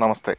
നമസ്തേ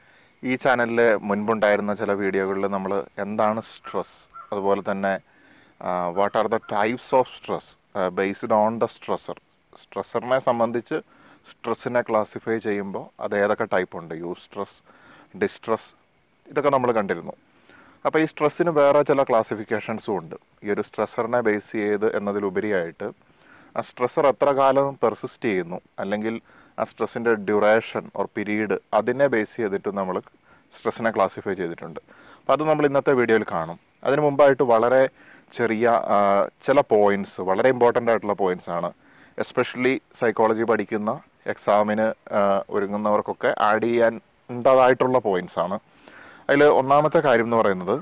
ഈ ചാനലിൽ മുൻപുണ്ടായിരുന്ന ചില വീഡിയോകളിൽ നമ്മൾ എന്താണ് സ്ട്രെസ് അതുപോലെ തന്നെ what are the types of stress based on the stressor സ്ട്രെസ്സറിനെ സംബന്ധിച്ച് സ്ട്രെസ്സിനെ ക്ലാസിഫൈ ചെയ്യുമ്പോൾ അത് ഏതൊക്കെ ടൈപ്പ് ഉണ്ട് യൂ സ്ട്രെസ് ഡിസ്ട്രെസ് ഇതൊക്കെ നമ്മൾ കണ്ടിരുന്നു അപ്പോൾ ഈ സ്ട്രെസ്സിന് വേറെ ചില ക്ലാസിഫിക്കേഷൻസും ഉണ്ട് ഈ ഒരു സ്ട്രെസ്സറിനെ ബേസ് ചെയ്ത് എന്നതിലുപരിയായിട്ട് ആ സ്ട്രെസ്സർ എത്ര കാലം പെർസിസ്റ്റ് ചെയ്യുന്നു അല്ലെങ്കിൽ ആ സ്ട്രെസ്സിൻ്റെ ഡ്യൂറേഷൻ ഓർ പീരീഡ് അതിനെ ബേസ് ചെയ്തിട്ട് നമ്മൾ സ്ട്രെസ്സിനെ ക്ലാസിഫൈ ചെയ്തിട്ടുണ്ട് അപ്പോൾ അത് നമ്മൾ ഇന്നത്തെ വീഡിയോയിൽ കാണും അതിന് മുമ്പായിട്ട് വളരെ ചെറിയ ആ, ചില പോയിന്റ്സ് വളരെ ഇമ്പോർട്ടൻ്റ് ആയിട്ടുള്ള പോയിന്റ്സ് ആണ് എസ്പെഷ്യലി സൈക്കോളജി പഠിക്കുന്ന എക്സാമിന് ഒരുങ്ങുന്നവർക്കൊക്കെ ആഡ് ചെയ്യാൻ ഉണ്ടതായിട്ടുള്ള പോയിന്റ്സ് ആണ് അതിൽ ഒന്നാമത്തെ കാര്യം എന്ന് പറയുന്നത്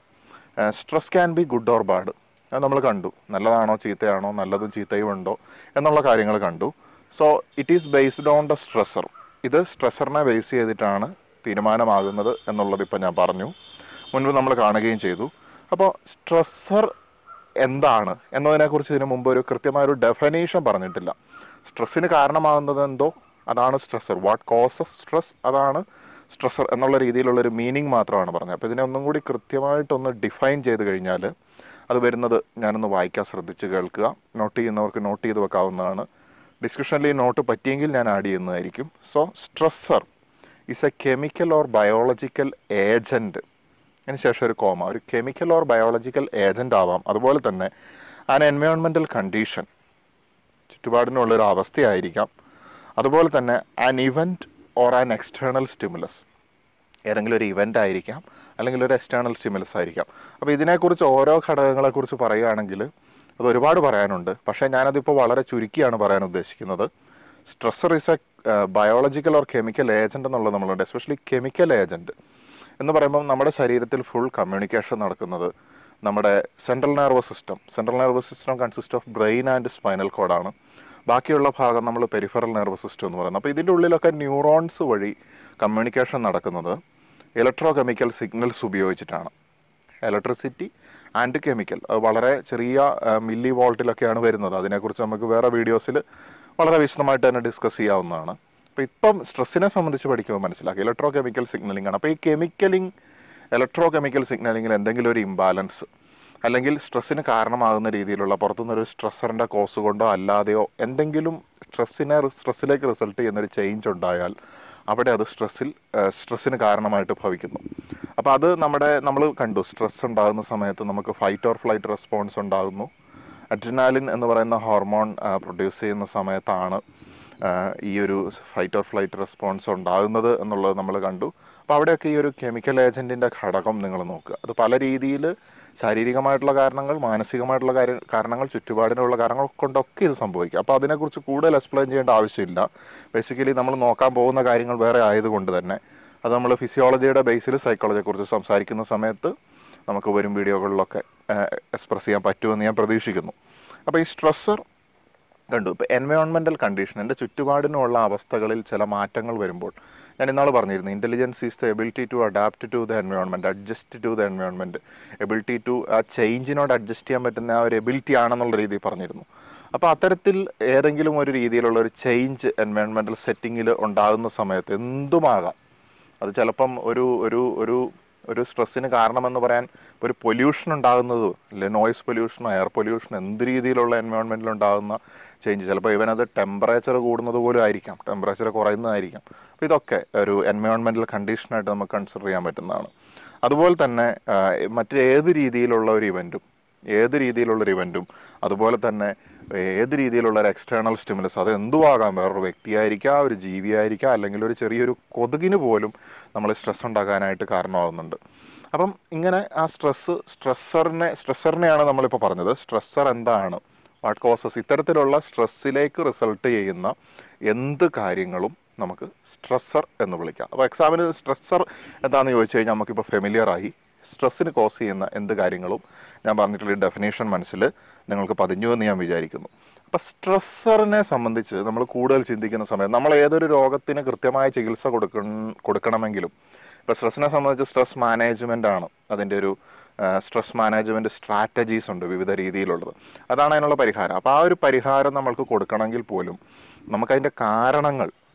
stress can be good or bad അത് നമ്മൾ കണ്ടു നല്ലതാണോ ചീത്തയാണോ നല്ലതും ചീത്തയും ഉണ്ടോ എന്നുള്ള കാര്യങ്ങൾ കണ്ടു so it is based on the stressor ഇത് സ്ട്രെസ്സറിനെ ബേസ് ചെയ്തിട്ടാണ് തീരുമാനമാകുന്നത് എന്നുള്ളത് ഇപ്പം ഞാൻ പറഞ്ഞു മുൻപ് നമ്മൾ കാണുകയും ചെയ്തു അപ്പോൾ സ്ട്രെസ്സർ എന്താണ് എന്നതിനെക്കുറിച്ച് ഇതിനു മുമ്പ് ഒരു കൃത്യമായ ഒരു ഡെഫിനേഷൻ പറഞ്ഞിട്ടില്ല സ്ട്രെസ്സിന് കാരണമാകുന്നത് എന്തോ അതാണ് സ്ട്രെസ്സർ വാട്ട് കോസസ് സ്ട്രെസ് അതാണ് സ്ട്രെസ്സർ എന്നുള്ള രീതിയിലുള്ളൊരു മീനിങ് മാത്രമാണ് പറഞ്ഞത് അപ്പോൾ ഇതിനെ ഒന്നും കൂടി കൃത്യമായിട്ടൊന്ന് ഡിഫൈൻ ചെയ്ത് കഴിഞ്ഞാൽ അത് വരുന്നത് ഞാനൊന്ന് വായിക്കാൻ ശ്രദ്ധിച്ച് കേൾക്കുക നോട്ട് ചെയ്യുന്നവർക്ക് നോട്ട് ചെയ്ത് വെക്കാവുന്നതാണ് ഡിസ്ക്രിപ്ഷനിൽ ഈ നോട്ട് പറ്റിയെങ്കിൽ ഞാൻ ആഡ് ചെയ്യുന്നതായിരിക്കും so stressor is a chemical or biological agent അതിന് ശേഷം ഒരു കോമ ഒരു കെമിക്കൽ ഓർ ബയോളജിക്കൽ ഏജൻ്റ് ആവാം അതുപോലെ തന്നെ ആൻ എൻവയോൺമെൻറ്റൽ കണ്ടീഷൻ ചുറ്റുപാടിനുള്ളൊരു അവസ്ഥയായിരിക്കാം അതുപോലെ തന്നെ an event or an external stimulus ഏതെങ്കിലും ഒരു ഇവൻ്റ് ആയിരിക്കാം അല്ലെങ്കിൽ ഒരു എക്സ്റ്റേണൽ സ്റ്റിമുലസ് ആയിരിക്കാം അപ്പോൾ ഇതിനെക്കുറിച്ച് ഓരോ ഘടകങ്ങളെക്കുറിച്ച് പറയുകയാണെങ്കിൽ അത് ഒരുപാട് പറയാനുണ്ട് പക്ഷേ ഞാനതിപ്പോൾ വളരെ ചുരുക്കിയാണ് പറയാൻ ഉദ്ദേശിക്കുന്നത് stressor is a biological or chemical agent എന്നുള്ളത് നമ്മളുണ്ട് എസ്പെഷ്യലി കെമിക്കൽ ഏജൻറ്റ് എന്ന് പറയുമ്പോൾ നമ്മുടെ ശരീരത്തിൽ ഫുൾ കമ്മ്യൂണിക്കേഷൻ നടക്കുന്നത് നമ്മുടെ central nervous system central nervous system consist of brain and spinal കോഡാണ് ബാക്കിയുള്ള ഭാഗം നമ്മൾ പെരിഫറൽ നെർവസ് സിസ്റ്റം എന്ന് പറയുന്നത് അപ്പോൾ ഇതിൻ്റെ ഉള്ളിലൊക്കെ ന്യൂറോൺസ് വഴി കമ്മ്യൂണിക്കേഷൻ നടക്കുന്നത് ഇലക്ട്രോ കെമിക്കൽ സിഗ്നൽസ് ഉപയോഗിച്ചിട്ടാണ് ഇലക്ട്രിസിറ്റി ആൻഡ് കെമിക്കൽ അത് വളരെ ചെറിയ മില്ലി വോൾട്ടിലൊക്കെയാണ് വരുന്നത് അതിനെക്കുറിച്ച് നമുക്ക് വേറെ വീഡിയോസിൽ വളരെ വിശദമായിട്ട് തന്നെ ഡിസ്കസ് ചെയ്യാവുന്നതാണ് അപ്പോൾ ഇപ്പം സ്ട്രെസ്സിനെ സംബന്ധിച്ച് പഠിക്കുമ്പോൾ മനസ്സിലാക്കി ഇലക്ട്രോ കെമിക്കൽ സിഗ്നലിംഗ് ആണ് അപ്പോൾ ഈ കെമിക്കലിംഗ് ഇലക്ട്രോ കെമിക്കൽ സിഗ്നലിങ്ങിൽ എന്തെങ്കിലും ഒരു ഇംബാലൻസ് അല്ലെങ്കിൽ സ്ട്രെസ്സിന് കാരണമാകുന്ന രീതിയിലുള്ള പുറത്തുനിന്നൊരു സ്ട്രെസ്സറിൻ്റെ കോസ് കൊണ്ടോ അല്ലാതെയോ എന്തെങ്കിലും സ്ട്രെസ്സിനെ സ്ട്രെസ്സിലേക്ക് റിസൾട്ട് ചെയ്യുന്നൊരു ചേഞ്ച് ഉണ്ടായാൽ അവിടെ അത് സ്ട്രെസ്സിൽ സ്ട്രെസ്സിന് കാരണമായിട്ട് ഭവിക്കുന്നു അപ്പോൾ അത് നമ്മുടെ നമ്മൾ കണ്ടു സ്ട്രെസ് ഉണ്ടാകുന്ന സമയത്ത് നമുക്ക് ഫൈറ്റ് ഓർ ഫ്ലൈറ്റ് റെസ്പോൺസ് ഉണ്ടാകുന്നു അഡ്രിനാലിൻ എന്ന് പറയുന്ന ഹോർമോൺ പ്രൊഡ്യൂസ് ചെയ്യുന്ന സമയത്താണ് ആ, ഈ ഒരു ഫൈറ്റ് ഓർ ഫ്ലൈറ്റ് റെസ്പോൺസ് ഉണ്ടാകുന്നത് എന്നുള്ളത് നമ്മൾ കണ്ടു അപ്പോൾ അവിടെയൊക്കെ ഈ ഒരു കെമിക്കൽ ഏജൻറ്റിൻ്റെ ഘടകം നിങ്ങൾ നോക്കുക അത് പല രീതിയിൽ ശാരീരികമായിട്ടുള്ള കാരണങ്ങൾ മാനസികമായിട്ടുള്ള കാര്യ കാരണങ്ങൾ ചുറ്റുപാടിനുള്ള കാരണങ്ങൾ കൊണ്ടൊക്കെ ഇത് സംഭവിക്കും അപ്പോൾ അതിനെക്കുറിച്ച് കൂടുതൽ എക്സ്പ്ലെയിൻ ചെയ്യേണ്ട ആവശ്യമില്ല ബേസിക്കലി നമ്മൾ നോക്കാൻ പോകുന്ന കാര്യങ്ങൾ വേറെ ആയതുകൊണ്ട് തന്നെ അത് നമ്മൾ ഫിസിയോളജിയുടെ ബേസിൽ സൈക്കോളജിയെക്കുറിച്ച് സംസാരിക്കുന്ന സമയത്ത് നമുക്ക് വരും വീഡിയോകളിലൊക്കെ എക്സ്പ്രസ് ചെയ്യാൻ പറ്റുമെന്ന് ഞാൻ പ്രതീക്ഷിക്കുന്നു അപ്പോൾ ഈ സ്ട്രെസ്സർ കണ്ടു ഇപ്പോൾ എൻവയോൺമെൻറ്റൽ കണ്ടീഷൻ എൻ്റെ ചുറ്റുപാടിനുള്ള അവസ്ഥകളിൽ ചില മാറ്റങ്ങൾ വരുമ്പോൾ ഞാൻ ഇന്നാൾ പറഞ്ഞിരുന്നു intelligence is the ability to adapt to the environment adjust to the environment ability to ആ ചേഞ്ചിനോട് അഡ്ജസ്റ്റ് ചെയ്യാൻ പറ്റുന്ന ആ ഒരു എബിലിറ്റി ആണെന്നുള്ള രീതിയിൽ പറഞ്ഞിരുന്നു അപ്പോൾ അത്തരത്തിൽ ഏതെങ്കിലും ഒരു രീതിയിലുള്ള ഒരു ചേഞ്ച് എൻവയോൺമെൻറ്റൽ സെറ്റിങ്ങിൽ ഉണ്ടാകുന്ന സമയത്ത് എന്തുമാകാം അത് ചിലപ്പം ഒരു ഒരു ഒരു ഒരു സ്ട്രെസ്സിന് കാരണമെന്ന് പറയാൻ ഒരു പൊല്യൂഷൻ ഉണ്ടാകുന്നത് അല്ലെ നോയ്സ് പൊല്യൂഷനോ എയർ പൊല്യൂഷനോ എന്ത് രീതിയിലുള്ള എൻവയോൺമെൻറ്റിൽ ഉണ്ടാകുന്ന ചേഞ്ച് ചിലപ്പോൾ ഇവൻ അത് ടെമ്പറേച്ചർ കൂടുന്നത് പോലും ആയിരിക്കാം ടെമ്പറേച്ചർ കുറയുന്നതായിരിക്കാം അപ്പോൾ ഇതൊക്കെ ഒരു എൻവയോൺമെൻറ്റൽ കണ്ടീഷനായിട്ട് നമുക്ക് കൺസിഡർ ചെയ്യാൻ പറ്റുന്നതാണ് അതുപോലെ തന്നെ ആ, മറ്റേത് രീതിയിലുള്ള ഒരു ഇവൻറ്റും ഏത് രീതിയിലുള്ളൊരു ഇവൻറ്റും അതുപോലെ തന്നെ ഏത് രീതിയിലുള്ള ഒരു എക്സ്റ്റേണൽ സ്റ്റിമുലസ് അത് എന്തുവാകാം വേറൊരു വ്യക്തിയായിരിക്കാം ഒരു ജീവിയായിരിക്കാം അല്ലെങ്കിൽ ഒരു ചെറിയൊരു കൊതുകിന് പോലും നമ്മൾ സ്ട്രെസ് ഉണ്ടാക്കാനായിട്ട് കാരണമാകുന്നുണ്ട് അപ്പം ഇങ്ങനെ ആ സ്ട്രെസ്സ് സ്ട്രെസ്സറിനെ സ്ട്രെസ്സറിനെയാണ് നമ്മളിപ്പോൾ പറഞ്ഞത് സ്ട്രെസ്സർ എന്താണ് വാട്ട് കോസസ് ഇത്തരത്തിലുള്ള സ്ട്രെസ്സിലേക്ക് റിസൾട്ട് ചെയ്യുന്ന എന്ത് കാര്യങ്ങളും നമുക്ക് സ്ട്രെസ്സർ എന്ന് വിളിക്കാം അപ്പോൾ എക്സാമിന് സ്ട്രെസ്സർ എന്താണെന്ന് ചോദിച്ചു കഴിഞ്ഞാൽ നമുക്കിപ്പോൾ ഫെമിലിയർ ആയി സ്ട്രെസ്സിന് കോസ് ചെയ്യുന്ന എന്ത് കാര്യങ്ങളും ഞാൻ പറഞ്ഞിട്ടുള്ള ഡെഫിനേഷൻ മനസ്സിൽ നിങ്ങൾക്ക് പതിഞ്ഞു എന്ന് ഞാൻ വിചാരിക്കുന്നു അപ്പോൾ സ്ട്രെസ്സറിനെ സംബന്ധിച്ച് നമ്മൾ കൂടുതൽ ചിന്തിക്കുന്ന സമയത്ത് നമ്മൾ ഏതൊരു രോഗത്തിന് കൃത്യമായ ചികിത്സ കൊടുക്ക കൊടുക്കണമെങ്കിലും ഇപ്പോൾ സ്ട്രെസ്സിനെ സംബന്ധിച്ച് സ്ട്രെസ് മാനേജ്മെൻ്റ് ആണ് അതിൻ്റെ ഒരു സ്ട്രെസ് മാനേജ്മെൻറ്റ് സ്ട്രാറ്റജീസ് ഉണ്ട് വിവിധ രീതിയിലുള്ളത് അതാണ് അതിനുള്ള പരിഹാരം അപ്പോൾ ആ ഒരു പരിഹാരം നമ്മൾക്ക് കൊടുക്കണമെങ്കിൽ പോലും നമുക്കതിൻ്റെ കാരണങ്ങൾ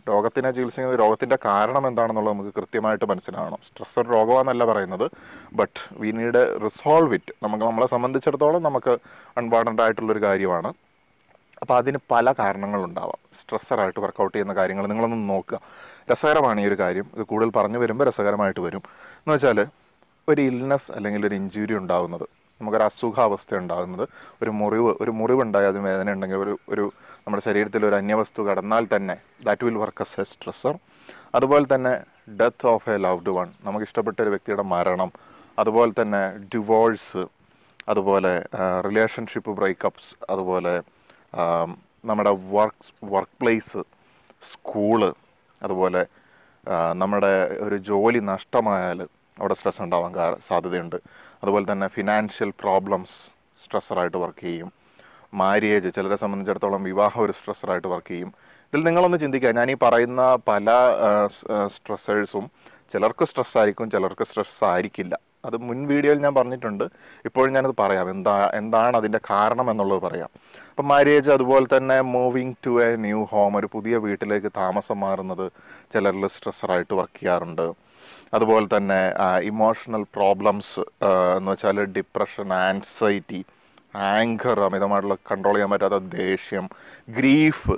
രോഗത്തിനെ ചികിത്സിക്കുന്നത് രോഗത്തിൻ്റെ കാരണം എന്താണെന്നുള്ളത് നമുക്ക് കൃത്യമായിട്ട് മനസ്സിലാവണം സ്ട്രെസ് ഒരു രോഗമാണെന്നല്ല പറയുന്നത് but we need resolve it നമുക്ക് നമ്മളെ സംബന്ധിച്ചിടത്തോളം നമുക്ക് അൺവാണ്ടഡ് ആയിട്ടുള്ളൊരു കാര്യമാണ് അപ്പോൾ അതിന് പല കാരണങ്ങളുണ്ടാവാം സ്ട്രെസ്സറായിട്ട് വർക്കൗട്ട് ചെയ്യുന്ന കാര്യങ്ങൾ നിങ്ങളൊന്ന് നോക്കുക രസകരമാണ് ഈ ഒരു കാര്യം ഇത് കൂടുതൽ പറഞ്ഞു വരുമ്പോൾ രസകരമായിട്ട് വരും എന്ന് വെച്ചാൽ ഒരു ഇൽനെസ് അല്ലെങ്കിൽ ഒരു ഇഞ്ചുറി ഉണ്ടാകുന്നത് നമുക്കൊരു അസുഖാവസ്ഥ ഉണ്ടാകുന്നത് ഒരു മുറിവ് ഒരു മുറിവുണ്ടായി അതിന് വേദന ഉണ്ടെങ്കിൽ ഒരു ഒരു നമ്മുടെ ശരീരത്തിൽ ഒരു അന്യവസ്തു കടന്നാൽ തന്നെ that will work as a stressor അതുപോലെ തന്നെ death of a loved one നമുക്ക് ഇഷ്ടപ്പെട്ട ഒരു വ്യക്തിയുടെ മരണം അതുപോലെ തന്നെ ഡിവോഴ്സ് അതുപോലെ റിലേഷൻഷിപ്പ് ബ്രേക്കപ്സ് അതുപോലെ ആം, നമ്മുടെ വർക്ക് വർക്ക് പ്ലേസ് സ്കൂള് അതുപോലെ ആ, നമ്മുടെ ഒരു ജോലി നഷ്ടമായാൽ അവിടെ സ്ട്രെസ് ഉണ്ടാവാൻ കാ- സാധ്യതയുണ്ട് അതുപോലെ തന്നെ ഫിനാൻഷ്യൽ പ്രോബ്ലംസ് സ്ട്രെസ്സറായിട്ട് വർക്ക് ചെയ്യും മാര്യേജ് ചിലരെ സംബന്ധിച്ചിടത്തോളം വിവാഹം ഒരു സ്ട്രെസ്സറായിട്ട് വർക്ക് ചെയ്യും ഇതിൽ നിങ്ങളൊന്ന് ചിന്തിക്കുക ഞാൻ ഈ പറയുന്ന പല സ്ട്രെസ്സേഴ്സും ചിലർക്ക് സ്ട്രെസ് ആയിരിക്കും ചിലർക്ക് സ്ട്രെസ് ആയിരിക്കില്ല അത് മുൻ വീഡിയോയിൽ ഞാൻ പറഞ്ഞിട്ടുണ്ട് ഇപ്പോഴും ഞാനത് പറയാം എന്താ എന്താണ് അതിൻ്റെ കാരണം എന്നുള്ളത് പറയാം അപ്പം മാര്യേജ് അതുപോലെ തന്നെ moving to a new home ഒരു പുതിയ വീട്ടിലേക്ക് താമസം മാറുന്നത് ചിലരിൽ സ്ട്രെസ്സറായിട്ട് വർക്ക് ചെയ്യാറുണ്ട് അതുപോലെ തന്നെ ഇമോഷണൽ പ്രോബ്ലംസ് എന്ന് വെച്ചാൽ ഡിപ്രഷൻ ആൻസൈറ്റി ആങ്കർ അമിതമായിട്ടുള്ള കൺട്രോൾ ചെയ്യാൻ പറ്റാത്ത ദേഷ്യം ഗ്രീഫ്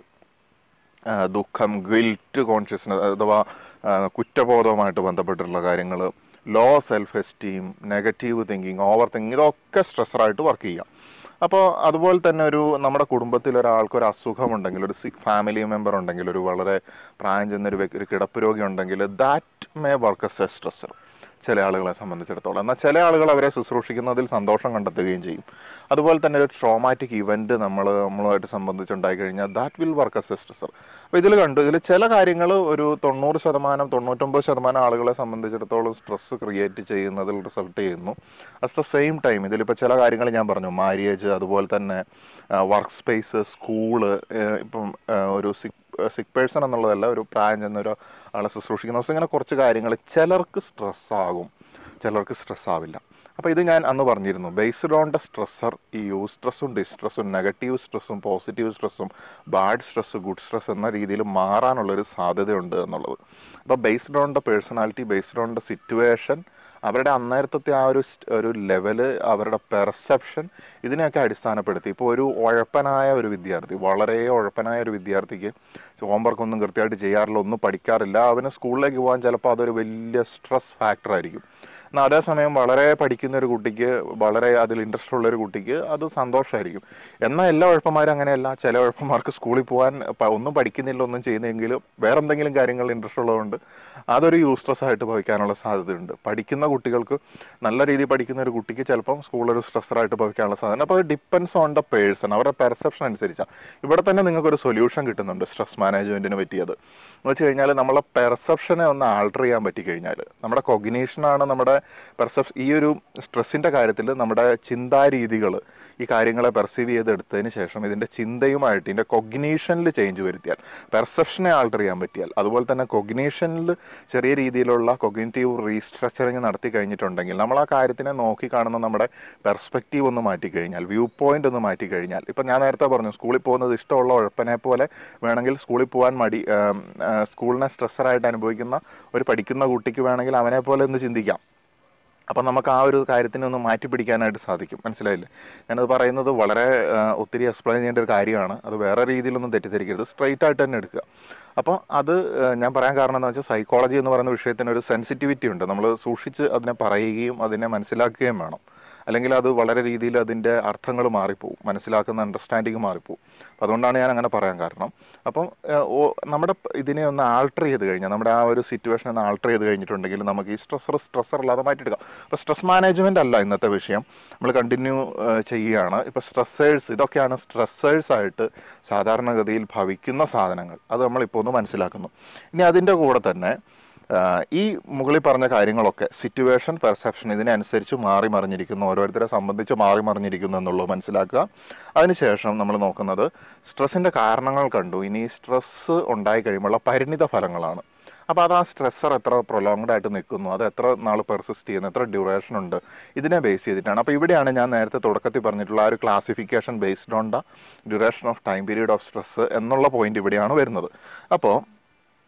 ആ, ദുഃഖം ഗിൽറ്റ് കോൺഷ്യസ്നസ് അഥവാ ആ, കുറ്റബോധവുമായിട്ട് ബന്ധപ്പെട്ടിട്ടുള്ള കാര്യങ്ങൾ low self esteem negative thinking over thinking ഇതൊക്കെ സ്ട്രെസ്സറായിട്ട് വർക്ക് ചെയ്യാം അപ്പോൾ അതുപോലെ തന്നെ ഒരു നമ്മുടെ കുടുംബത്തിൽ ഒരാൾക്ക് ഒരു അസുഖമുണ്ടെങ്കിൽ ഒരു സിക്ക് ഫാമിലി മെമ്പർ ഉണ്ടെങ്കിൽ ഒരു വളരെ പ്രായം ചെന്നൊരു വ്യക്തി ഒരു കിടപ്പ് രോഗി ഉണ്ടെങ്കിൽ that may work as a stressor ചില ആളുകളെ സംബന്ധിച്ചിടത്തോളം എന്നാൽ ചില ആളുകൾ അവരെ ശുശ്രൂഷിക്കുന്നതിൽ സന്തോഷം കണ്ടെത്തുകയും ചെയ്യും അതുപോലെ തന്നെ ഒരു ട്രോമാറ്റിക് ഇവൻറ്റ് നമ്മൾ നമ്മളുമായിട്ട് സംബന്ധിച്ചുണ്ടായി കഴിഞ്ഞാൽ that will work as a stressor അപ്പോൾ ഇതിൽ കണ്ടു ഇതിൽ ചില കാര്യങ്ങൾ ഒരു തൊണ്ണൂറ് ശതമാനം തൊണ്ണൂറ്റൊമ്പത് ശതമാനം ആളുകളെ സംബന്ധിച്ചിടത്തോളം സ്ട്രെസ് ക്രിയേറ്റ് ചെയ്യുന്നതിൽ റിസൾട്ട് ചെയ്യുന്നു അറ്റ് ദ സെയിം ടൈം ഇതിലിപ്പോൾ ചില കാര്യങ്ങൾ ഞാൻ പറഞ്ഞു മാര്യേജ് അതുപോലെ തന്നെ വർക്ക് സ്പേസ് സ്കൂള് ഇപ്പം ആ, ഒരു സിക് സിക്ക് പേഴ്സൺ എന്നുള്ളതല്ല ഒരു പ്രായം ചെന്ന ഒരു ആളെ ശുശ്രൂഷിക്കുന്ന ദിവസം ഇങ്ങനെ കുറച്ച് കാര്യങ്ങൾ ചിലർക്ക് സ്ട്രെസ് ആകും ചിലർക്ക് സ്ട്രെസ് ആവില്ല അപ്പോൾ ഇത് ഞാൻ അന്ന് പറഞ്ഞിരുന്നു ബേസ്ഡ് ഓൺ ദ സ്ട്രെസ്സർ ഈ യു സ്ട്രെസ്സും ഡിസ്ട്രെസ്സും നെഗറ്റീവ് സ്ട്രെസ്സും പോസിറ്റീവ് സ്ട്രെസ്സും ബാഡ് സ്ട്രെസ് ഗുഡ് സ്ട്രെസ് എന്ന രീതിയിൽ മാറാനുള്ളൊരു സാധ്യതയുണ്ട് എന്നുള്ളത് അപ്പോൾ based on the personality based on the situation അവരുടെ അന്നേരത്തെ ആ ഒരു സ്റ്റ്- ഒരു ലെവല് അവരുടെ പെർസെപ്ഷൻ ഇതിനെയൊക്കെ അടിസ്ഥാനപ്പെടുത്തി ഇപ്പോൾ ഒരു ഉഴപ്പനായ ഒരു വിദ്യാർത്ഥി വളരെ ഉഴപ്പനായ ഒരു വിദ്യാർത്ഥിക്ക് ഹോംവർക്ക് ഒന്നും കൃത്യമായിട്ട് ചെയ്യാറില്ല ഒന്നും പഠിക്കാറില്ല അവന് സ്കൂളിലേക്ക് പോകാൻ ചിലപ്പോൾ അതൊരു വലിയ സ്ട്രെസ് ഫാക്ടർ ആയിരിക്കും എന്നാൽ അതേസമയം വളരെ പഠിക്കുന്ന ഒരു കുട്ടിക്ക് വളരെ അതിൽ ഇൻട്രസ്റ്റ് ഉള്ള ഒരു കുട്ടിക്ക് അത് സന്തോഷമായിരിക്കും എന്നാൽ എല്ലാ ഉഴപ്പന്മാരും അങ്ങനെയല്ല ചില ഉഴപ്പന്മാർക്ക് സ്കൂളിൽ പോകാൻ പ- ഒന്നും പഠിക്കുന്നില്ല ഒന്നും ചെയ്യുന്നെങ്കിലും വേറെ എന്തെങ്കിലും കാര്യങ്ങളിൽ ഇൻട്രസ്റ്റ് ഉള്ളതുകൊണ്ട് അതൊരു യൂസ്ട്രെസ് ആയിട്ട് ഭവിക്കാനുള്ള സാധ്യതയുണ്ട് പഠിക്കുന്ന കുട്ടികൾക്ക് നല്ല രീതിയിൽ പഠിക്കുന്ന ഒരു കുട്ടിക്ക് ചിലപ്പം സ്കൂൾ ഒരു സ്ട്രെസ്സറായിട്ട് ഭവിക്കാനുള്ള സാധ്യത അപ്പോൾ അത് ഡിപ്പെൻസ് ഓൺ ദ പേഴ്സൺ അവരുടെ പെർസെപ്ഷൻ അനുസരിച്ചാണ് ഇവിടെ തന്നെ നിങ്ങൾക്കൊരു സൊല്യൂഷൻ കിട്ടുന്നുണ്ട് സ്ട്രെസ് മാനേജ്മെൻറ്റിന് പറ്റിയത് എന്ന് വെച്ച് കഴിഞ്ഞാൽ നമ്മളെ പെർസെപ്ഷനെ ഒന്ന് ആൾട്ടർ ചെയ്യാൻ പറ്റി കഴിഞ്ഞാൽ നമ്മുടെ കൊഗ്നീഷനാണ് നമ്മുടെ പെർസെപ്ഷൻ ഈ ഒരു സ്ട്രെസ്സിൻ്റെ കാര്യത്തിൽ നമ്മുടെ ചിന്താരീതികൾ ഈ കാര്യങ്ങളെ പെർസീവ് ചെയ്തെടുത്തതിന് ശേഷം ഇതിൻ്റെ ചിന്തയുമായിട്ട് ഇതിൻ്റെ കൊഗ്നീഷനിൽ ചേഞ്ച് വരുത്തിയാൽ പെർസെപ്ഷനെ ആൾട്ടർ ചെയ്യാൻ പറ്റിയാൽ അതുപോലെ തന്നെ കൊഗ്നീഷനിൽ ചെറിയ രീതിയിലുള്ള കൊഗ്നേറ്റീവ് റീസ്ട്രക്ചറിങ് നടത്തി കഴിഞ്ഞിട്ടുണ്ടെങ്കിൽ നമ്മൾ ആ കാര്യത്തിനെ നോക്കി കാണുന്ന നമ്മുടെ പെർസ്പെക്റ്റീവ് ഒന്ന് മാറ്റിക്കഴിഞ്ഞാൽ വ്യൂ പോയിന്റ് ഒന്ന് മാറ്റിക്കഴിഞ്ഞാൽ ഇപ്പം ഞാൻ നേരത്തെ പറഞ്ഞു സ്കൂളിൽ പോകുന്നത് ഇഷ്ടമുള്ള ഉഴപ്പനെ പോലെ വേണമെങ്കിൽ സ്കൂളിൽ പോകാൻ മടി ആം, ആ, സ്കൂളിനെ സ്ട്രെസ്സറായിട്ട് അനുഭവിക്കുന്ന ഒരു പഠിക്കുന്ന കുട്ടിക്ക് വേണമെങ്കിൽ അവനെ പോലെ ഒന്ന് ചിന്തിക്കാം അപ്പം നമുക്ക് ആ ഒരു കാര്യത്തിനെ ഒന്ന് മാറ്റി പിടിക്കാനായിട്ട് സാധിക്കും മനസ്സിലായില്ലേ ഞാനത് പറയുന്നത് വളരെ ആ, ഒത്തിരി എക്സ്പ്ലെയിൻ ചെയ്യേണ്ട ഒരു കാര്യമാണ് അത് വേറെ രീതിയിലൊന്നും തെറ്റിദ്ധരിക്കരുത് സ്ട്രൈറ്റ് ആയിട്ട് തന്നെ എടുക്കുക അപ്പോൾ അത് ആ, ഞാൻ പറയാൻ കാരണം എന്താ വെച്ചാൽ സൈക്കോളജി എന്ന് പറയുന്ന വിഷയത്തിന് ഒരു സെൻസിറ്റിവിറ്റി ഉണ്ട് നമ്മൾ സൂക്ഷിച്ച് അതിനെ പറയുകയും അതിനെ മനസ്സിലാക്കുകയും വേണം അല്ലെങ്കിൽ അത് വളരെ രീതിയിൽ അതിൻ്റെ അർത്ഥങ്ങൾ മാറിപ്പോവും മനസ്സിലാക്കുന്ന അണ്ടർസ്റ്റാൻഡിങ് മാറിപ്പോവും അപ്പോൾ അതുകൊണ്ടാണ് ഞാൻ അങ്ങനെ പറയാൻ കാരണം അപ്പം ഏഹ്, ഓ- നമ്മുടെ പ- ഇതിനെ ഒന്ന് ആൾട്ടർ ചെയ്ത് കഴിഞ്ഞാൽ നമ്മുടെ ആ ഒരു സിറ്റുവേഷൻ ഒന്ന് ആൾട്ടർ ചെയ്ത് കഴിഞ്ഞിട്ടുണ്ടെങ്കിൽ നമുക്ക് ഈ സ്ട്രെസ്സർ സ്ട്രെസ്സർ അല്ലാതെ മാറ്റിയെടുക്കാം അപ്പോൾ സ്ട്രെസ് മാനേജ്മെൻ്റ് അല്ല ഇന്നത്തെ വിഷയം നമ്മൾ കണ്ടിന്യൂ ചെയ്യുകയാണ് ഇപ്പോൾ സ്ട്രെസ്സേഴ്സ് ഇതൊക്കെയാണ് സ്ട്രെസ്സേഴ്സ് ആയിട്ട് സാധാരണഗതിയിൽ ഭവിക്കുന്ന സാധനങ്ങൾ അത് നമ്മളിപ്പോൾ ഒന്ന് മനസ്സിലാക്കുന്നു ഇനി അതിൻ്റെ കൂടെ തന്നെ ആഹ് ഈ മുകളിൽ പറഞ്ഞ കാര്യങ്ങളൊക്കെ സിറ്റുവേഷൻ പെർസെപ്ഷൻ ഇതിനനുസരിച്ച് മാറി മറിഞ്ഞിരിക്കുന്നു ഓരോരുത്തരെ സംബന്ധിച്ച് മാറി മറിഞ്ഞിരിക്കുന്നു എന്നുള്ളത് മനസ്സിലാക്കുക അതിനുശേഷം നമ്മൾ നോക്കുന്നത് സ്ട്രെസ്സിൻ്റെ കാരണങ്ങൾ കണ്ടു ഇനി സ്ട്രെസ്സ് ഉണ്ടായി കഴിയുമ്പോഴുള്ള പരിണിത ഫലങ്ങളാണ് അപ്പോൾ അത് ആ സ്ട്രെസ്സർ എത്ര പ്രൊലോങ്ഡ് ആയിട്ട് നിൽക്കുന്നു അത് എത്ര നാൾ പെർസിസ്റ്റ് ചെയ്യുന്നു എത്ര ഡ്യൂറേഷൻ ഉണ്ട് ഇതിനെ ബേസ് ചെയ്തിട്ടാണ് അപ്പോൾ ഇവിടെയാണ് ഞാൻ നേരത്തെ തുടക്കത്തിൽ പറഞ്ഞിട്ടുള്ള ആ ഒരു classification based on the duration of time period of stress എന്നുള്ള പോയിന്റ് ഇവിടെയാണ് വരുന്നത് അപ്പോൾ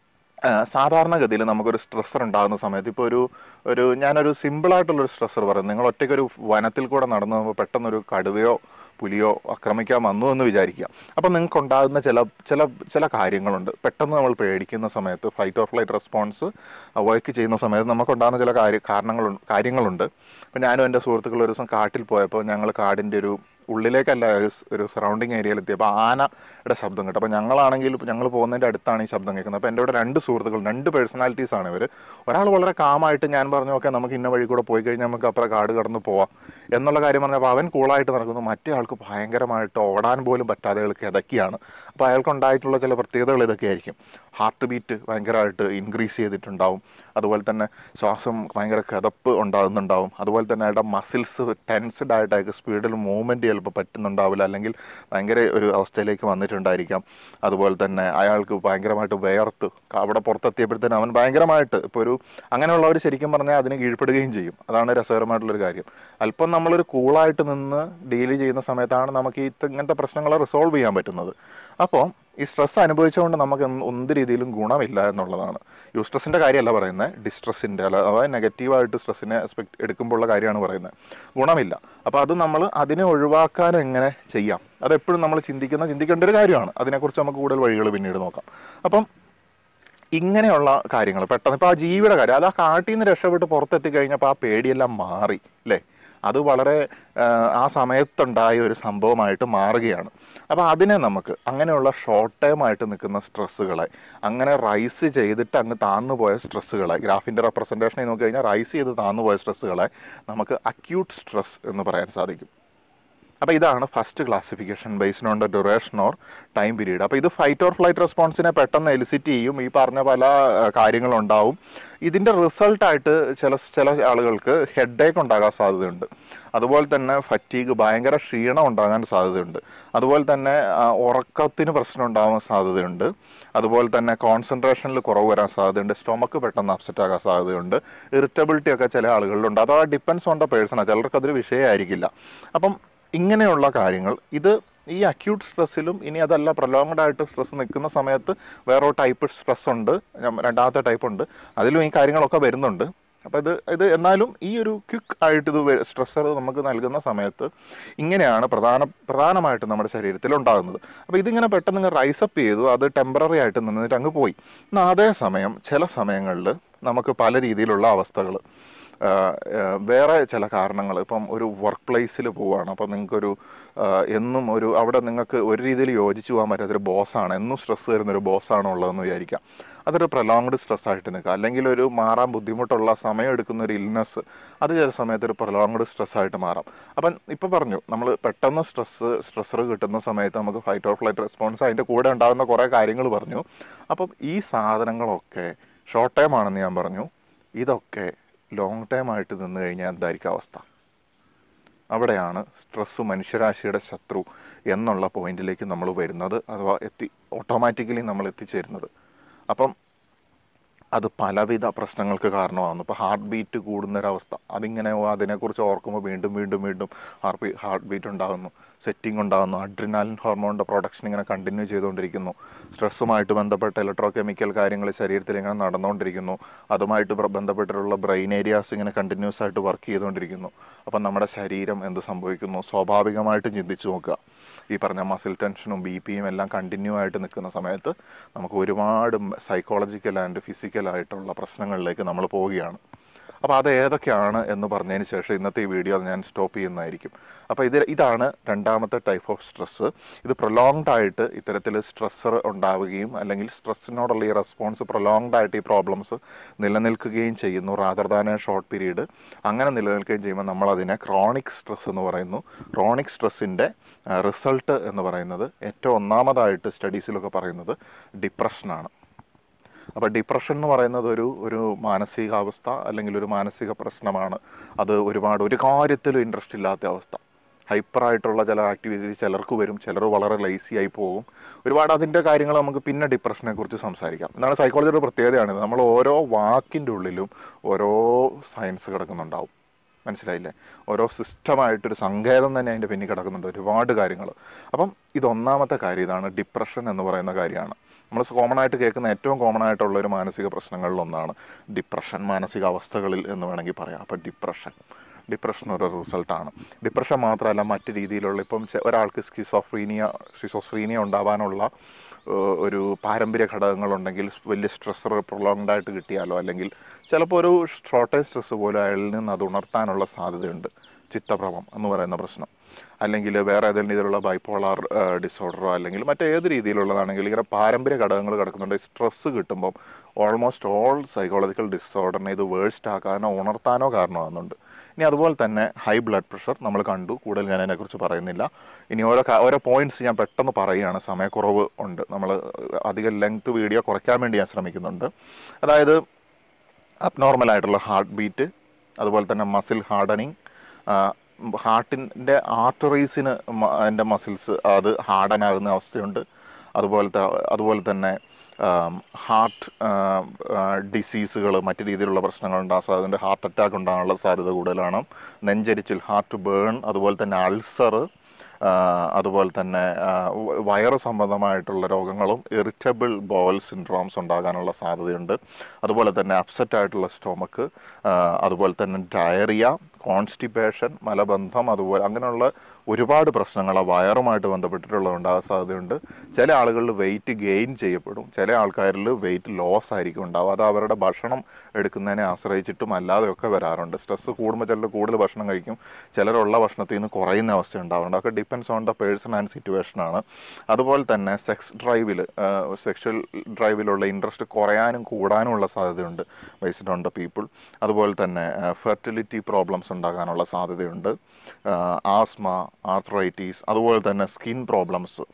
ആ, സാധാരണഗതിയിൽ നമുക്കൊരു സ്ട്രെസ്സർ ഉണ്ടാകുന്ന സമയത്ത് ഇപ്പോൾ ഒരു ഒരു ഞാനൊരു സിമ്പിളായിട്ടുള്ളൊരു സ്ട്രെസ്സർ പറയും നിങ്ങൾ ഒറ്റയ്ക്കൊരു വനത്തിൽ കൂടെ നടന്നു പോകുമ്പോൾ പെട്ടെന്നൊരു കടുവയോ പുലിയോ ആക്രമിക്കാൻ വന്നു എന്ന് വിചാരിക്കുക അപ്പം നിങ്ങൾക്ക് ഉണ്ടാകുന്ന ചില ചില ചില കാര്യങ്ങളുണ്ട് പെട്ടെന്ന് നമ്മൾ പേടിക്കുന്ന സമയത്ത് fight of flight response work ചെയ്യുന്ന സമയത്ത് നമുക്കുണ്ടാകുന്ന ചില കാര്യ കാരണങ്ങളുണ്ട് കാര്യങ്ങളുണ്ട് ഇപ്പം ഞാനും എൻ്റെ സുഹൃത്തുക്കൾ ഒരു ദിവസം കാട്ടിൽ പോയപ്പോൾ ഞങ്ങൾ കാടിൻ്റെ ഒരു ഉള്ളിലേക്കല്ല ഒരു സ് ഒരു സറൗണ്ടിങ് ഏരിയയിലെത്തിയപ്പോൾ ആനയുടെ ശബ്ദം കേട്ടു അപ്പോൾ ഞങ്ങളാണെങ്കിൽ ഞങ്ങൾ പോകുന്നതിൻ്റെ അടുത്താണ് ഈ ശബ്ദം കേൾക്കുന്നത് അപ്പോൾ എൻ്റെ ഇവിടെ രണ്ട് സുഹൃത്തുക്കൾ രണ്ട് പേഴ്സണാലിറ്റീസ് ആണ് ഇവർ ഒരാൾ വളരെ കാമായിട്ട് ഞാൻ പറഞ്ഞു ഓക്കെ നമുക്ക് ഇന്ന വഴി കൂടെ പോയി കഴിഞ്ഞാൽ നമുക്ക് അപ്പുറം കാട് കടന്ന് പോവാം എന്നുള്ള കാര്യം പറഞ്ഞപ്പോൾ അവൻ കൂളായിട്ട് നടക്കുന്നു മറ്റേ ആൾക്ക് ഭയങ്കരമായിട്ട് ഓടാൻ പോലും പറ്റാതെ അയാൾ കിതക്കിയാണ് അപ്പോൾ അയാൾക്കുണ്ടായിട്ടുള്ള ചില പ്രത്യേകതകൾ ഇതൊക്കെ ആയിരിക്കും ഹാർട്ട് ബീറ്റ് ഭയങ്കരമായിട്ട് ഇൻക്രീസ് ചെയ്തിട്ടുണ്ടാവും അതുപോലെ തന്നെ ശ്വാസം ഭയങ്കര കിതപ്പ് ഉണ്ടാകുന്നുണ്ടാവും അതുപോലെ തന്നെ അയാളുടെ മസിൽസ് ടെൻസ്ഡ് ആയിട്ട് അയാൾക്ക് സ്പീഡിൽ മൂവ്മെൻറ്റ് ചിലപ്പോൾ പറ്റുന്നുണ്ടാവില്ല അല്ലെങ്കിൽ ഭയങ്കര ഒരു അവസ്ഥയിലേക്ക് വന്നിട്ടുണ്ടായിരിക്കാം അതുപോലെ തന്നെ അയാൾക്ക് ഭയങ്കരമായിട്ട് വേർത്ത് അവിടെ പുറത്തെത്തിയപ്പോഴത്തേനും അവൻ ഭയങ്കരമായിട്ട് ഇപ്പോൾ ഒരു അങ്ങനെയുള്ളവർ ശരിക്കും പറഞ്ഞാൽ അതിന് കീഴ്പ്പെടുകയും ചെയ്യും അതാണ് രസകരമായിട്ടുള്ളൊരു കാര്യം അല്പം നമ്മളൊരു കൂളായിട്ട് നിന്ന് ഡീൽ ചെയ്യുന്ന സമയത്താണ് നമുക്ക് ഈ ഇങ്ങനത്തെ പ്രശ്നങ്ങളെ റിസോൾവ് ചെയ്യാൻ പറ്റുന്നത് അപ്പോൾ ഈ സ്ട്രെസ് അനുഭവിച്ചുകൊണ്ട് നമുക്ക് എന്ത് എന്ത് രീതിയിലും ഗുണമില്ല എന്നുള്ളതാണ് യൂസ്ട്രെസ്സിൻ്റെ കാര്യമല്ല പറയുന്നത് ഡിസ്ട്രെസ്സിൻ്റെ അല്ല അതായത് നെഗറ്റീവായിട്ട് സ്ട്രെസ്സിനെ എക്സ്പെക്ട് എടുക്കുമ്പോഴുള്ള കാര്യമാണ് പറയുന്നത് ഗുണമില്ല അപ്പോൾ അത് നമ്മൾ അതിനെ ഒഴിവാക്കാൻ എങ്ങനെ ചെയ്യാം അതെപ്പോഴും നമ്മൾ ചിന്തിക്കുന്ന ചിന്തിക്കേണ്ട ഒരു കാര്യമാണ് അതിനെക്കുറിച്ച് നമുക്ക് കൂടുതൽ വഴികൾ പിന്നീട് നോക്കാം അപ്പം ഇങ്ങനെയുള്ള കാര്യങ്ങൾ പെട്ടെന്ന് ഇപ്പോൾ ആ ജീവിയുടെ കാര്യം അത് ആ കാട്ടിൽ നിന്ന് രക്ഷപ്പെട്ട് പുറത്തെത്തി കഴിഞ്ഞപ്പോൾ ആ പേടിയെല്ലാം മാറി അല്ലേ അത് വളരെ ആ, ആ സമയത്തുണ്ടായ ഒരു സംഭവമായിട്ട് മാറുകയാണ് അപ്പോൾ അതിനെ നമുക്ക് അങ്ങനെയുള്ള ഷോർട്ട് ടൈം ആയിട്ട് നിൽക്കുന്ന സ്ട്രെസ്സുകളെ അങ്ങനെ റൈസ് ചെയ്തിട്ട് അങ്ങ് താന്നു പോയ സ്ട്രെസ്സുകളെ ഗ്രാഫിൻ്റെ റെപ്രസെൻറ്റേഷനിൽ നോക്കി കഴിഞ്ഞാൽ റൈസ് ചെയ്ത് താന്നു പോയ സ്ട്രെസ്സുകളെ നമുക്ക് അക്യൂട്ട് സ്ട്രെസ് എന്ന് പറയാൻ സാധിക്കും അപ്പോൾ ഇതാണ് first classification based on the duration or time period അപ്പോൾ ഇത് ഫൈറ്റ് ഓർ ഫ്ലൈറ്റ് റെസ്പോൺസിനെ പെട്ടെന്ന് എലിസിറ്റ് ചെയ്യും ഈ പറഞ്ഞ പല ആ, കാര്യങ്ങളുണ്ടാവും ഇതിൻ്റെ റിസൾട്ടായിട്ട് ചില ചില ആളുകൾക്ക് ഹെഡ് ഏക്ക് ഉണ്ടാകാൻ സാധ്യതയുണ്ട് അതുപോലെ തന്നെ ഫറ്റീഗ് ഭയങ്കര ക്ഷീണം ഉണ്ടാകാൻ സാധ്യതയുണ്ട് അതുപോലെ തന്നെ ആ, ഉറക്കത്തിന് പ്രശ്നം ഉണ്ടാകാൻ സാധ്യതയുണ്ട് അതുപോലെ തന്നെ കോൺസെൻട്രേഷനിൽ കുറവ് വരാൻ സാധ്യതയുണ്ട് സ്റ്റൊമക്ക് പെട്ടെന്ന് അപ്സെറ്റ് ആകാൻ സാധ്യതയുണ്ട് ഇറിറ്റബിലിറ്റി ഒക്കെ ചില ആളുകളിലുണ്ട് അത് ഡിപ്പെൻസ് ഓൺ ദ പേഴ്സണാണ് ചിലർക്ക് അതൊരു വിഷയമായിരിക്കില്ല അപ്പം ഇങ്ങനെയുള്ള കാര്യങ്ങൾ ഇത് ഈ അക്യൂട്ട് സ്ട്രെസ്സിലും ഇനി അതല്ല പ്രൊലോങ്ഡ് ആയിട്ട് സ്ട്രെസ് നിൽക്കുന്ന സമയത്ത് വേറെ ടൈപ്പ് സ്ട്രെസ് ഉണ്ട് ഞാൻ- രണ്ടാമത്തെ ടൈപ്പ് ഉണ്ട് അതിലും ഈ കാര്യങ്ങളൊക്കെ വരുന്നുണ്ട് അപ്പോൾ ഇത് ഇത് എന്നാലും ഈ ഒരു ക്വിക്ക് ആയിട്ട് ഇത് സ്ട്രെസ്സർ നമുക്ക് നൽകുന്ന സമയത്ത് ഇങ്ങനെയാണ് പ്രധാന പ്രധാനമായിട്ടും നമ്മുടെ ശരീരത്തിൽ ഉണ്ടാകുന്നത് അപ്പോൾ ഇതിങ്ങനെ പെട്ടെന്ന് ഇങ്ങനെ റൈസപ്പ് ചെയ്തു അത് ടെമ്പററി ആയിട്ട് നിന്നിട്ട് അങ്ങ് പോയി എന്നാൽ അതേസമയം ചില സമയങ്ങളിൽ നമുക്ക് പല രീതിയിലുള്ള അവസ്ഥകൾ ആഹ് ആഹ് വേറെ ചില കാരണങ്ങൾ ഇപ്പം ഒരു വർക്ക് പ്ലേസിൽ പോവുകയാണ് അപ്പം നിങ്ങൾക്കൊരു ആഹ് എന്നും ഒരു അവിടെ നിങ്ങൾക്ക് ഒരു രീതിയിൽ യോജിച്ച് പോകാൻ പറ്റാത്തൊരു ബോസാണ് എന്നും സ്ട്രെസ് തരുന്നൊരു ബോസാണ് ഉള്ളതെന്ന് വിചാരിക്കാം അതൊരു പ്രൊലോങ്ഡ് സ്ട്രെസ് ആയിട്ട് നിൽക്കുക അല്ലെങ്കിൽ ഒരു മാറാൻ ബുദ്ധിമുട്ടുള്ള സമയം എടുക്കുന്ന ഒരു ഇൽനെസ് അത് ചില സമയത്ത് ഒരു പ്രൊലോങ്ഡ് സ്ട്രെസ് ആയിട്ട് മാറാം അപ്പം ഇപ്പം പറഞ്ഞു നമ്മൾ പെട്ടെന്ന് സ്ട്രെസ് സ്ട്രെസ്സർ കിട്ടുന്ന സമയത്ത് നമുക്ക് ഫൈറ്റ് ഓർ ഫ്ലൈറ്റ് റെസ്പോൺസ് അതിൻ്റെ കൂടെ ഉണ്ടാകുന്ന കുറേ കാര്യങ്ങൾ പറഞ്ഞു അപ്പം ഈ സാധനങ്ങളൊക്കെ ഷോർട്ട് ടൈം ആണെന്ന് ഞാൻ പറഞ്ഞു ഇതൊക്കെ ലോങ് ടൈം ആയിട്ട് നിന്ന് കഴിഞ്ഞാൽ എന്തായിരിക്കും അവസ്ഥ അവിടെയാണ് സ്ട്രെസ്സ് മനുഷ്യരാശിയുടെ ശത്രു എന്നുള്ള പോയിന്റിലേക്ക് നമ്മൾ വരുന്നത് അഥവാ എത്തി ഓട്ടോമാറ്റിക്കലി നമ്മൾ എത്തിച്ചേരുന്നത് അപ്പം അത് പലവിധ പ്രശ്നങ്ങൾക്ക് കാരണമാകുന്നു ഇപ്പോൾ ഹാർട്ട് ബീറ്റ് കൂടുന്നൊരവസ്ഥ അതിങ്ങനെ അതിനെക്കുറിച്ച് ഓർക്കുമ്പോൾ വീണ്ടും വീണ്ടും വീണ്ടും ഹാർട്ട് ബീ ഹാർട്ട് ബീറ്റ് ഉണ്ടാകുന്നു സെറ്റിംഗ് ഉണ്ടാകുന്നു അഡ്രിനാലിൻ ഹോർമോണിൻ്റെ പ്രൊഡക്ഷൻ ഇങ്ങനെ കണ്ടിന്യൂ ചെയ്തുകൊണ്ടിരിക്കുന്നു സ്ട്രെസ്സുമായിട്ട് ബന്ധപ്പെട്ട ഇലക്ട്രോ കെമിക്കൽ കാര്യങ്ങൾ ശരീരത്തിൽ ഇങ്ങനെ നടന്നുകൊണ്ടിരിക്കുന്നു അതുമായിട്ട് പ്ര- ബന്ധപ്പെട്ടിട്ടുള്ള ബ്രെയിൻ ഏരിയാസ് ഇങ്ങനെ കണ്ടിന്യൂസ് ആയിട്ട് വർക്ക് ചെയ്തുകൊണ്ടിരിക്കുന്നു അപ്പം നമ്മുടെ ശരീരം എന്ത് സംഭവിക്കുന്നു സ്വാഭാവികമായിട്ടും ചിന്തിച്ചു നോക്കുക ഈ പറഞ്ഞ മസിൽ ടെൻഷനും ബി പിയും എല്ലാം കണ്ടിന്യൂ ആയിട്ട് നിൽക്കുന്ന സമയത്ത് നമുക്ക് ഒരുപാട് സൈക്കോളജിക്കൽ ആൻഡ് ഫിസിക്കൽ ആയിട്ടുള്ള പ്രശ്നങ്ങളിലേക്ക് നമ്മൾ പോവുകയാണ് അപ്പോൾ അത് ഏതൊക്കെയാണ് എന്ന് പറഞ്ഞതിന് ശേഷം ഇന്നത്തെ ഈ വീഡിയോ ഞാൻ സ്റ്റോപ്പ് ചെയ്യുന്നതായിരിക്കും അപ്പോൾ ഇത് ഇതാണ് രണ്ടാമത്തെ ടൈപ്പ് ഓഫ് സ്ട്രെസ്സ് ഇത് പ്രൊലോങ്ഡ് ആയിട്ട് ഇത്തരത്തിൽ സ്ട്രെസ്സർ ഉണ്ടാവുകയും അല്ലെങ്കിൽ സ്ട്രെസ്സിനോടുള്ള ഈ റെസ്പോൺസ് പ്രൊലോങ്ഡ് ആയിട്ട് ഈ പ്രോബ്ലംസ് നിലനിൽക്കുകയും ചെയ്യുന്നു rather than a short period അങ്ങനെ നിലനിൽക്കുകയും ചെയ്യുമ്പോൾ നമ്മൾ അതിനെ ക്രോണിക് സ്ട്രെസ് എന്ന് പറയുന്നു ക്രോണിക് സ്ട്രെസ്സിൻ്റെ റിസൾട്ട് എന്ന് പറയുന്നത് ഏറ്റവും ഒന്നാമതായിട്ട് സ്റ്റഡീസിലൊക്കെ പറയുന്നത് ഡിപ്രഷനാണ് അപ്പോൾ ഡിപ്രഷൻ എന്ന് പറയുന്നത് ഒരു ഒരു മാനസികാവസ്ഥ അല്ലെങ്കിൽ ഒരു മാനസിക പ്രശ്നമാണ് അത് ഒരുപാട് ഒരു കാര്യത്തിലും ഇൻട്രസ്റ്റ് ഇല്ലാത്ത അവസ്ഥ ഹൈപ്പറായിട്ടുള്ള ചില ആക്ടിവിറ്റീസ് ചിലർക്ക് വരും ചിലർ വളരെ ലേസി ആയി പോകും ഒരുപാട് അതിൻ്റെ കാര്യങ്ങൾ നമുക്ക് പിന്നെ ഡിപ്രഷനെ കുറിച്ച് സംസാരിക്കാം എന്നാണ് സൈക്കോളജിയുടെ പ്രത്യേകതയാണ് നമ്മൾ ഓരോ വാക്കിൻ്റെ ഉള്ളിലും ഓരോ സയൻസ് കിടക്കുന്നുണ്ടാവും മനസ്സിലായില്ലേ ഓരോ സിസ്റ്റമായിട്ടൊരു സങ്കേതം തന്നെ അതിൻ്റെ പിന്നിൽ കിടക്കുന്നുണ്ട് ഒരുപാട് കാര്യങ്ങൾ അപ്പം ഇതൊന്നാമത്തെ കാര്യം ഇതാണ് ഡിപ്രഷൻ എന്ന് പറയുന്ന കാര്യമാണ് നമ്മൾ കോമൺ ആയിട്ട് കേൾക്കുന്ന ഏറ്റവും കോമൺ ആയിട്ടുള്ള ഒരു മാനസിക പ്രശ്നങ്ങളിലൊന്നാണ് ഡിപ്രഷൻ മാനസികാവസ്ഥകളിൽ എന്ന് വേണമെങ്കിൽ പറയാം അപ്പോൾ ഡിപ്രഷൻ ഡിപ്രഷൻ ഒരു റിസൾട്ടാണ് ഡിപ്രഷൻ മാത്രമല്ല മറ്റ് രീതിയിലുള്ള ഇപ്പം ചെ- ഒരാൾക്ക് സ്കിസോഫ്രീനിയ സ്കിസോഫ്രീനിയ ഉണ്ടാവാനുള്ള ഏഹ്, ഒരു പാരമ്പര്യ ഘടകങ്ങളുണ്ടെങ്കിൽ വലിയ സ്ട്രെസ്സർ പ്രൊലോങ്ഡ് ആയിട്ട് കിട്ടിയാലോ അല്ലെങ്കിൽ ചിലപ്പോൾ ഒരു ഷോർട്ടേജ് സ്ട്രെസ് പോലും അയാളിൽ നിന്ന് അത് ഉണർത്താനുള്ള സാധ്യതയുണ്ട് ചിത്തഭ്രമം എന്ന് പറയുന്ന പ്രശ്നം അല്ലെങ്കിൽ വേറെ ഏതെങ്കിലും രീതിയിലുള്ള ബൈപ്പോളാർ ഡിസോർഡറോ അല്ലെങ്കിൽ മറ്റേത് രീതിയിലുള്ളതാണെങ്കിൽ ഇങ്ങനെ പാരമ്പര്യ ഘടകങ്ങൾ കിടക്കുന്നുണ്ട് സ്ട്രെസ്സ് കിട്ടുമ്പം ഓൾമോസ്റ്റ് ഓൾ സൈക്കോളജിക്കൽ ഡിസോർഡറിനെ ഇത് വേഴ്സ്റ്റ് ആക്കാനോ ഉണർത്താനോ കാരണമാകുന്നുണ്ട് ഇനി അതുപോലെ തന്നെ ഹൈ ബ്ലഡ് പ്രഷർ നമ്മൾ കണ്ടു കൂടുതൽ ഞാൻ അതിനെക്കുറിച്ച് പറയുന്നില്ല ഇനി ഓരോ കാ- ഓരോ പോയിന്റ്സ് ഞാൻ പെട്ടെന്ന് പറയുകയാണ് സമയക്കുറവ് ഉണ്ട് നമ്മൾ അധികം ലെങ്ത് വീഡിയോ കുറയ്ക്കാൻ വേണ്ടി ഞാൻ ശ്രമിക്കുന്നുണ്ട് അതായത് അബ്നോർമൽ ആയിട്ടുള്ള ഹാർട്ട് ബീറ്റ് അതുപോലെ തന്നെ മസിൽ ഹാർഡനിങ് ഹാർട്ടിൻ്റെ ആർട്ടറീസിന് അതിൻ്റെ മസിൽസ് അത് ഹാർഡൻ ആകുന്ന അവസ്ഥയുണ്ട് അതുപോലത്തെ അതുപോലെ തന്നെ ഹാർട്ട് ഡിസീസുകൾ മറ്റു രീതിയിലുള്ള പ്രശ്നങ്ങൾ ഉണ്ടാകാൻ സാധ്യതയുണ്ട് ഹാർട്ട് അറ്റാക്ക് ഉണ്ടാകാനുള്ള സാധ്യത കൂടുതലാണ് നെഞ്ചരിച്ചിൽ ഹാർട്ട് ബേൺ അതുപോലെ തന്നെ അൾസർ അതുപോലെ തന്നെ ആ, വ- വയറ് സംബന്ധമായിട്ടുള്ള രോഗങ്ങളും ഇറിറ്റബിൾ ബോവൽ സിൻഡ്രോംസ് ഉണ്ടാകാനുള്ള സാധ്യതയുണ്ട് അതുപോലെ തന്നെ അപ്സെറ്റ് ആയിട്ടുള്ള സ്റ്റൊമക്ക് അതുപോലെ തന്നെ ഡയറിയ കോൺസ്റ്റിപ്പേഷൻ മലബന്ധം അതുപോലെ അങ്ങനെയുള്ള ഒരുപാട് പ്രശ്നങ്ങൾ ആ വയറുമായിട്ട് ബന്ധപ്പെട്ടിട്ടുള്ളത് ഉണ്ടാകാൻ സാധ്യതയുണ്ട് ചില ആളുകളിൽ വെയിറ്റ് ഗെയിൻ ചെയ്യപ്പെടും ചില ആൾക്കാരിൽ വെയിറ്റ് ലോസ് ആയിരിക്കും ഉണ്ടാവുക അത് അവരുടെ ഭക്ഷണം എടുക്കുന്നതിനെ ആശ്രയിച്ചിട്ടും അല്ലാതെയൊക്കെ വരാറുണ്ട് സ്ട്രെസ്സ് കൂടുമ്പോൾ ചിലർ കൂടുതൽ ഭക്ഷണം കഴിക്കും ചിലരുള്ള ഭക്ഷണത്തിൽ നിന്ന് കുറയുന്ന അവസ്ഥ ഉണ്ടാവുന്നുണ്ട് അതൊക്കെ depends on the person and സിറ്റുവേഷനാണ് അതുപോലെ തന്നെ സെക്സ് ഡ്രൈവിൽ സെക്ഷൽ ഡ്രൈവിലുള്ള ഇൻട്രസ്റ്റ് കുറയാനും കൂടാനും ഉള്ള സാധ്യതയുണ്ട് ബേസ്ഡ് ഓൺ ദ പീപ്പിൾ അതുപോലെ തന്നെ ഫെർട്ടിലിറ്റി പ്രോബ്ലംസ് ഉണ്ടാകാനുള്ള സാധ്യതയുണ്ട് ആസ്മ ആർത്രൈറ്റീസ് അതുപോലെ തന്നെ സ്കിൻ പ്രോബ്ലംസ്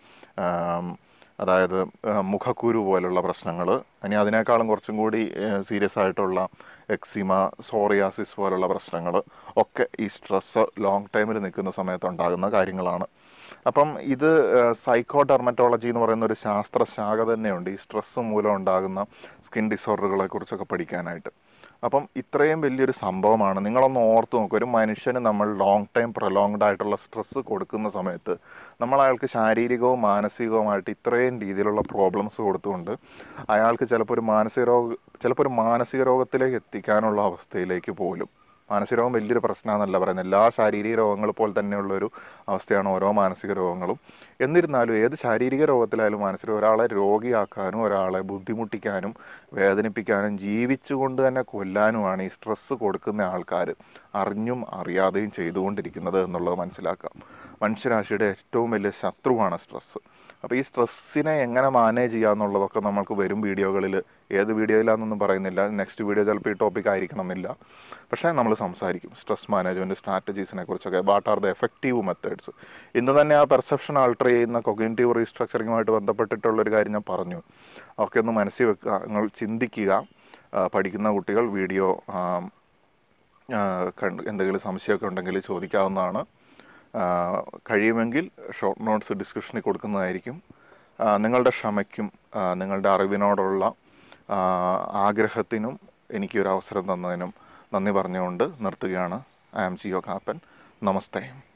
അതായത് ആ, മുഖക്കുരു പോലുള്ള പ്രശ്നങ്ങൾ ഇനി അതിനേക്കാളും കുറച്ചും കൂടി സീരിയസ് ആയിട്ടുള്ള എക്സിമ സോറിയാസിസ് പോലുള്ള പ്രശ്നങ്ങൾ ഒക്കെ ഈ സ്ട്രെസ്സ് ലോങ് ടൈമിൽ നിൽക്കുന്ന സമയത്ത് ഉണ്ടാകുന്ന കാര്യങ്ങളാണ് അപ്പം ഇത് സൈക്കോ ഡെർമറ്റോളജി എന്ന് പറയുന്ന ഒരു ശാസ്ത്രശാഖ തന്നെയുണ്ട് ഈ സ്ട്രെസ്സ് മൂലം ഉണ്ടാകുന്ന സ്കിൻ ഡിസോർഡറുകളെ കുറിച്ചൊക്കെ പഠിക്കാനായിട്ട് അപ്പം ഇത്രയും വലിയൊരു സംഭവമാണ് നിങ്ങളൊന്ന് ഓർത്ത് നോക്കുക ഒരു മനുഷ്യന് നമ്മൾ ലോങ് ടൈം പ്രൊലോങ്ഡ് ആയിട്ടുള്ള സ്ട്രെസ്സ് കൊടുക്കുന്ന സമയത്ത് നമ്മൾ അയാൾക്ക് ശാരീരികവും മാനസികവുമായിട്ട് ഇത്രയും രീതിയിലുള്ള പ്രോബ്ലംസ് കൊടുത്തുകൊണ്ട് അയാൾക്ക് ചിലപ്പോൾ ഒരു മാനസിക രോഗ ചിലപ്പോൾ ഒരു മാനസിക രോഗത്തിലേക്ക് എത്തിക്കാനുള്ള അവസ്ഥയിലേക്ക് പോലും മാനസിക രോഗം വലിയൊരു പ്രശ്നമാണെന്നല്ല പറയുന്നത് എല്ലാ ശാരീരിക രോഗങ്ങൾ പോലെ തന്നെയുള്ളൊരു അവസ്ഥയാണ് ഓരോ മാനസിക രോഗങ്ങളും എന്നിരുന്നാലും ഏത് ശാരീരിക രോഗത്തിലായാലും മാനസിക ഒരാളെ രോഗിയാക്കാനും ഒരാളെ ബുദ്ധിമുട്ടിക്കാനും വേദനിപ്പിക്കാനും ജീവിച്ചുകൊണ്ട് തന്നെ കൊല്ലാനുമാണ് ഈ സ്ട്രെസ്സ് കൊടുക്കുന്ന ആൾക്കാർ അറിഞ്ഞും അറിയാതെയും ചെയ്തുകൊണ്ടിരിക്കുന്നത് എന്നുള്ളത് മനസ്സിലാക്കാം മനുഷ്യരാശിയുടെ ഏറ്റവും വലിയ ശത്രുവാണ് സ്ട്രെസ്സ് അപ്പോൾ ഈ സ്ട്രെസ്സിനെ എങ്ങനെ മാനേജ് ചെയ്യാന്നുള്ളതൊക്കെ നമുക്ക് വരും വീഡിയോകളിൽ ഏത് വീഡിയോയിലാണെന്നൊന്നും പറയുന്നില്ല നെക്സ്റ്റ് വീഡിയോ ചിലപ്പോൾ ഈ ടോപ്പിക് ആയിരിക്കണം എന്നില്ല പക്ഷേ നമ്മൾ സംസാരിക്കും സ്ട്രെസ് മാനേജ്മെൻറ്റ് സ്ട്രാറ്റജീസിനെ കുറിച്ചൊക്കെ what are the effective methods ഇന്ന് തന്നെ ആ പെർസെപ്ഷൻ ആൾട്ടർ ചെയ്യുന്ന കൊഗ്നേറ്റീവ് റീസ്ട്രക്ചറിങ്ങുമായിട്ട് ബന്ധപ്പെട്ടിട്ടുള്ള ഒരു കാര്യം ഞാൻ പറഞ്ഞു ഒക്കെ ഒന്ന് മനസ്സിൽ വെക്കുക നിങ്ങൾ ചിന്തിക്കുക ആ, പഠിക്കുന്ന കുട്ടികൾ വീഡിയോ കണ്ട് എന്തെങ്കിലും സംശയമൊക്കെ ഉണ്ടെങ്കിൽ ചോദിക്കാവുന്നതാണ് ആ, കഴിയുമെങ്കിൽ ഷോർട്ട് നോട്ട്സ് ഡിസ്ക്രിപ്ഷനിൽ കൊടുക്കുന്നതായിരിക്കും ആ, നിങ്ങളുടെ ക്ഷമയ്ക്കും ആ, നിങ്ങളുടെ അറിവിനോടുള്ള ആ, ആഗ്രഹത്തിനും എനിക്കൊരു അവസരം തന്നതിനും നന്ദി പറഞ്ഞുകൊണ്ട് നിർത്തുകയാണ് I am Jio Kappan namaste